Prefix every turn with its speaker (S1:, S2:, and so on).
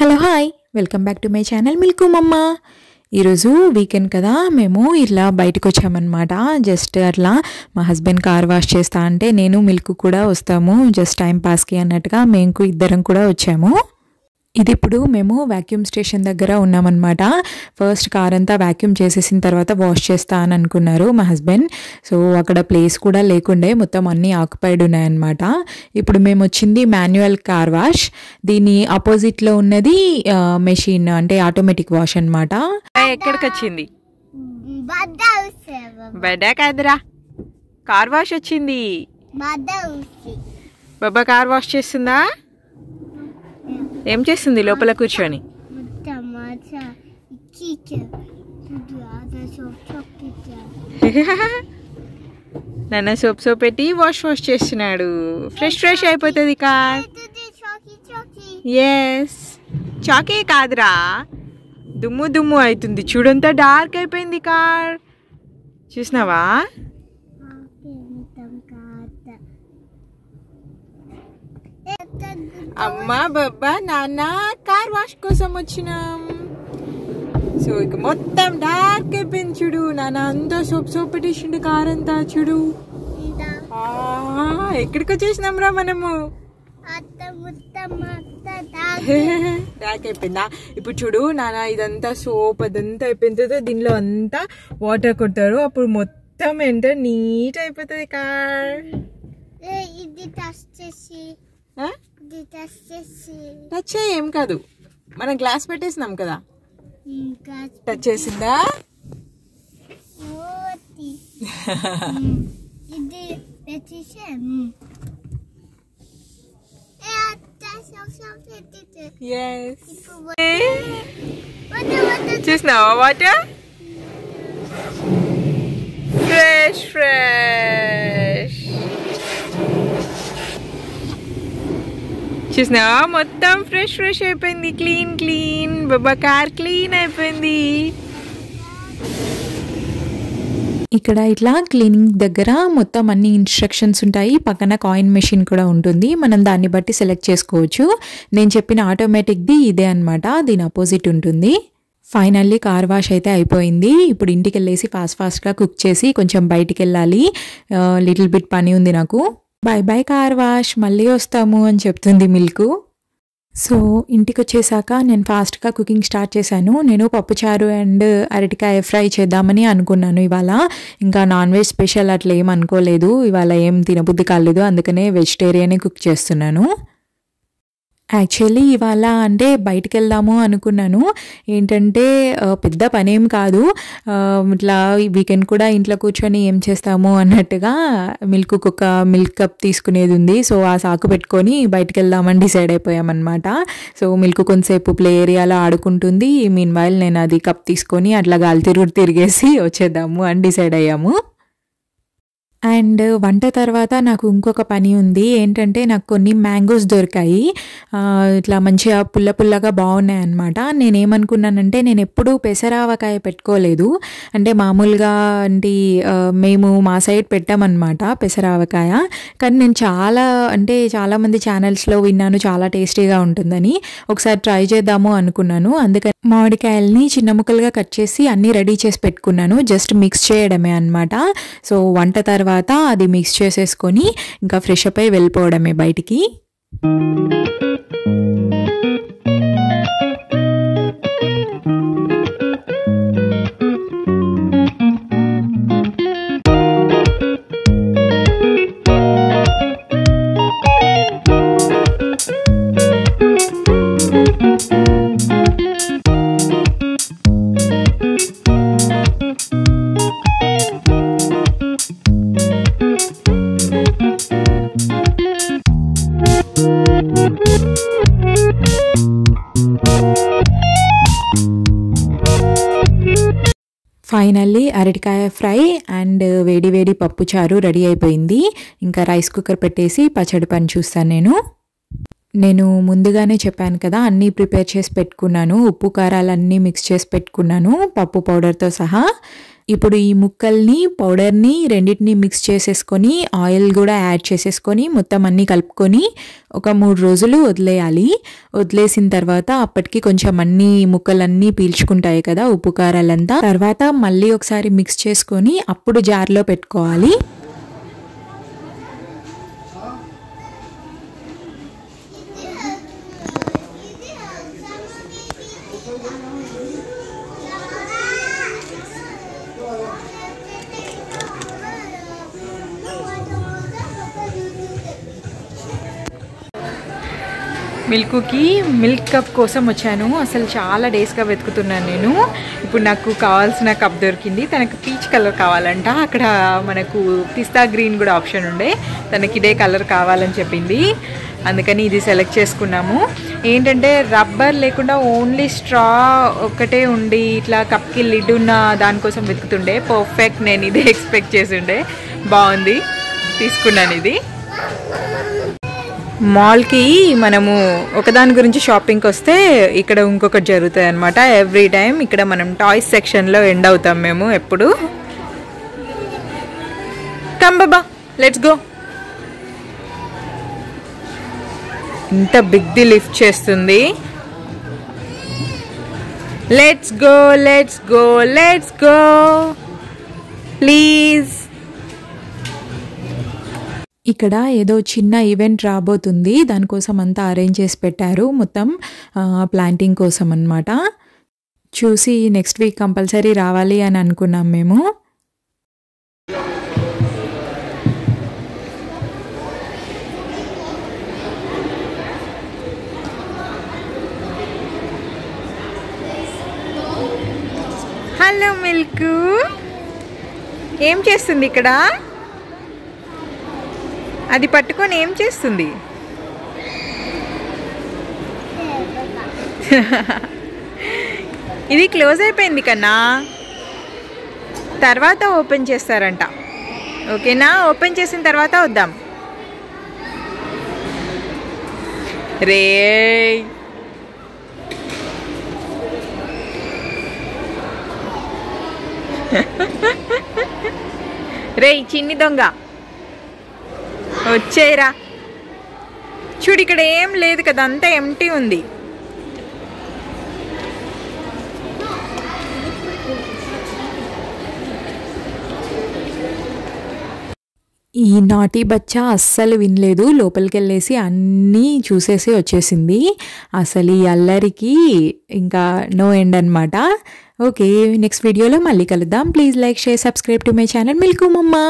S1: Hello hi welcome back to my channel milk మమ్మ ఈరోజు weekend కదా మేము ఇలా బయటకు వచ్చామన్నమాట జస్ట్ అట్లా మా హస్బెండ్ కార్ వాష్ చేస్తా అంటే నేను మిల్క్ కూడా వస్తాము జస్ట్ టైం పాస్కి అన్నట్టుగా మేము ఇద్దరం కూడా వచ్చాము ఇది ఇప్పుడు మేము వ్యాక్యూమ్ స్టేషన్ దగ్గర ఉన్నామన్నమాట ఫస్ట్ కార్ అంతా వ్యాక్యూమ్ చేసేసిన తర్వాత వాష్ చేస్తా అని అనుకున్నారు మా హస్బెండ్ సో అక్కడ ప్లేస్ కూడా లేకుండే మొత్తం అన్నీ ఆక్యుపైడ్ ఉన్నాయన్నమాట ఇప్పుడు మేము వచ్చింది మాన్యువల్ కార్ వాష్ దీని ఆపోజిట్లో ఉన్నది మెషిన్ అంటే ఆటోమేటిక్ వాష్ అన్నమాట
S2: ఎక్కడికి వచ్చింది
S3: Badausi.
S2: బెడా కాదురా కార్ వాష్ వచ్చింది
S3: Badausi.
S2: బాబా కార్ వాష్ చేస్తుందా ఏం చేస్తుంది లోపల కూర్చొని
S3: Tomato. Chicken. Do other so chocolate.
S2: నాన్న సోప్ సోప్ పెట్టి వాష్ వాష్ చేస్తున్నాడు ఫ్రెష్ ఫ్రెష్ అయిపోతుంది car
S3: Do the chalky chalky.
S2: Yes చాకే కాదురా దుమ్ము దుమ్ము అవుతుంది చూడంతా డార్క్ అయిపోయింది కార్ చూసినావా అమ్మ బాబా నాన్న కార్ వాష్ కోసం వచ్చినాం సో ఇక మొత్తం డార్క్ అయిపోయింది చూడు నాన్న అంతా సోప్ సోప్ పెట్టేసిండు కార్ అంతా చూడు ఆ, ఎక్కడికి వచ్చేసినాం రా మనము డార్క్ అయిపోయిందా ఇప్పుడు చూడు నాన్న ఇదంతా సోప్ అదంతా అయిపోయిన తర్వాత దీనిలో అంతా వాటర్ కొడతారు అప్పుడు మొత్తం ఏంటో నీట్ అయిపోతుంది కార్
S3: ఇది టచ్ చేసి ఇది టచ్ చేసి
S2: టచ్ ఏం కాదు మనం గ్లాస్ పెట్టేసినాం కదా
S3: ఇంకా
S2: టచ్ చేసిందా
S3: ఓటి ఇది పెట్టేసి ఏ అత్త సోసం పెట్టేది
S2: ఎస్
S3: ఇప్పుడు వద్ద వద్ద
S2: చూసినావా వాటర్ ఫ్రెష్ ఫ్రెష్ చూసినావా మొత్తం ఫ్రెష్ ఫ్రెష్ అయిపోయింది క్లీన్ క్లీన్ బాబా కార్ క్లీన్ అయిపోయింది
S1: ఇక్కడ ఇట్లా క్లీనింగ్ దగ్గర మొత్తం అన్ని ఇన్స్ట్రక్షన్స్ ఉంటాయి పక్కన కాయిన్ మెషిన్ కూడా ఉంటుంది మనం దాన్ని బట్టి సెలెక్ట్ చేసుకోవచ్చు నేను చెప్పిన ఆటోమేటిక్ది ఇదే అన్నమాట దీని అపోజిట్ ఉంటుంది ఫైనల్లీ కార్ వాష్ అయితే అయిపోయింది ఇప్పుడు ఇంటికి వెళ్ళేసి ఫాస్ట్ ఫాస్ట్గా కుక్ చేసి కొంచెం బయటికి వెళ్ళాలి లిటిల్ బిట్ పని ఉంది నాకు బాయ్ బాయ్ కార్ వాష్ మళ్ళీ వస్తాము అని చెప్తుంది మిల్క్ సో ఇంటికి వచ్చేసాక నేను ఫాస్ట్గా కుకింగ్ స్టార్ట్ చేశాను నేను పప్పుచారు అండ్ అరటికాయ ఫ్రై చేద్దామని అనుకున్నాను ఇవాళ ఇంకా నాన్ వెజ్ స్పెషల్ అట్లా ఏం అనుకోలేదు ఇవాళ ఏం తినబుద్ధి కాలేదు అందుకనే వెజిటేరియనే కుక్ చేస్తున్నాను యాక్చువల్లీ ఇవాళ అంటే బయటికి వెళ్దాము అనుకున్నాను ఏంటంటే ఆ, పెద్ద పనేం కాదు ఆ, ఇట్లా వీకెండ్ కూడా ఇంట్లో కూర్చొని ఏం చేస్తాము అన్నట్టుగా మిల్క్ ఒక మిల్క్ కప్ తీసుకునేది ఉంది సో ఆ సాకు పెట్టుకొని బయటికి వెళ్దామని డిసైడ్ అయిపోయామన్నమాట సో మిల్క్ కొంతసేపు ప్లే ఏరియాలో ఆడుకుంటుంది మీన్ వైల్ నేను అది కప్ తీసుకొని అట్లా గాలి తిరుగుడు తిరిగేసి వచ్చేద్దాము అని డిసైడ్ అయ్యాము అండ్ వంట తర్వాత నాకు ఇంకొక పని ఉంది ఏంటంటే నాకు కొన్ని మ్యాంగోస్ దొరికాయి ఆ, ఇట్లా మంచిగా పుల్ల పుల్లగా బాగున్నాయి అనమాట నేనేమనుకున్నానంటే నేను ఎప్పుడూ పెసరావకాయ పెట్టుకోలేదు అంటే మామూలుగా అంటే ఆ, మేము మా సైడ్ పెట్టామన్నమాట పెసరావకాయ కానీ నేను చాలా అంటే చాలామంది ఛానల్స్లో విన్నాను చాలా టేస్టీగా ఉంటుందని ఒకసారి ట్రై చేద్దాము అనుకున్నాను అందుకని మామిడికాయల్ని చిన్న ముక్కలుగా కట్ చేసి అన్నీ రెడీ చేసి పెట్టుకున్నాను జస్ట్ మిక్స్ చేయడమే అనమాట సో వంట తర్వాత అది మిక్స్ చేసేసుకొని ఇంకా ఫ్రెష్ అప్ అయి వెళ్ళిపోవడమే బయటికి ఫైనల్లీ అరటికాయ ఫ్రై అండ్ వేడి వేడి పప్పు చారు రెడీ అయిపోయింది ఇంకా రైస్ కుక్కర్ పెట్టేసి పచ్చడి పని చూస్తాను నేను నేను ముందుగానే చెప్పాను కదా అన్నీ ప్రిపేర్ చేసి పెట్టుకున్నాను ఉప్పు కారాలన్నీ మిక్స్ చేసి పెట్టుకున్నాను పప్పు పౌడర్తో సహా ఇప్పుడు ఈ ముక్కల్ని పౌడర్ని రెండింటిని మిక్స్ చేసేసుకొని ఆయిల్ కూడా యాడ్ చేసేసుకొని మొత్తం అన్నీ కలుపుకొని ఒక మూడు రోజులు వదిలేయాలి వదిలేసిన తర్వాత అప్పటికి కొంచెం అన్ని ముక్కలన్నీ పీల్చుకుంటాయి కదా ఉప్పు కారాలంతా తర్వాత మళ్ళీ ఒకసారి మిక్స్ చేసుకొని అప్పుడు జార్లో పెట్టుకోవాలి
S2: మిల్క్కి మిల్క్ కప్ కోసం వచ్చాను అసలు చాలా డేస్గా వెతుకుతున్నాను నేను ఇప్పుడు నాకు కావాల్సిన కప్ దొరికింది తనకు పీచ్ కలర్ కావాలంట అక్కడ మనకు పిస్తా గ్రీన్ కూడా ఆప్షన్ ఉండే తనకి ఇదే కలర్ కావాలని చెప్పింది అందుకని ఇది సెలెక్ట్ చేసుకున్నాము ఏంటంటే రబ్బర్ లేకుండా ఓన్లీ స్ట్రా ఒకటే ఉండి ఇట్లా కప్కి లిడ్ ఉన్న దానికోసం వెతుకుతుండే పర్ఫెక్ట్ నేను ఇదే ఎక్స్పెక్ట్ చేసి ఉండే బాగుంది తీసుకున్నాను ఇది మాల్కి మనము ఒకదాని గురించి షాపింగ్కి వస్తే ఇక్కడ ఇంకొకటి జరుగుతుంది అనమాట ఎవ్రీ టైం ఇక్కడ మనం టాయ్స్ సెక్షన్లో ఎండ్ అవుతాం మేము ఎప్పుడు కమ్ బాబా లెట్స్ గో ఇంత బిగ్ది లిఫ్ట్ చేస్తుంది let's go let's go let's go please
S1: ఇక్కడ ఏదో చిన్న ఈవెంట్ రాబోతుంది దానికోసం అంతా అరేంజ్ చేసి పెట్టారు మొత్తం ప్లాంటింగ్ కోసం అన్నమాట చూసి నెక్స్ట్ వీక్ కంపల్సరీ రావాలి అని అనుకున్నాం మేము
S2: హలో మిల్క్ ఏం చేస్తుంది ఇక్కడ అది పట్టుకొని ఏం చేస్తుంది ఇది క్లోజ్ అయిపోయింది కన్నా తర్వాత ఓపెన్ చేస్తారంట ఓకేనా ఓపెన్ చేసిన తర్వాత వద్దాం రే రే చిన్ని దొంగ వచ్చేయరా చూడు ఇక్కడ ఏం లేదు కదా అంతా ఎంటీ ఉంది
S1: ఈ నాటి బచ్చా అస్సలు వినలేదు లోపలికి వెళ్ళేసి అన్నీ చూసేసి వచ్చేసింది అసలు ఈ అల్లరికి ఇంకా నో ఎండ్ అనమాట ఓకే నెక్స్ట్ వీడియోలో మళ్ళీ కలుద్దాం please like share subscribe to my channel milk మమ్మ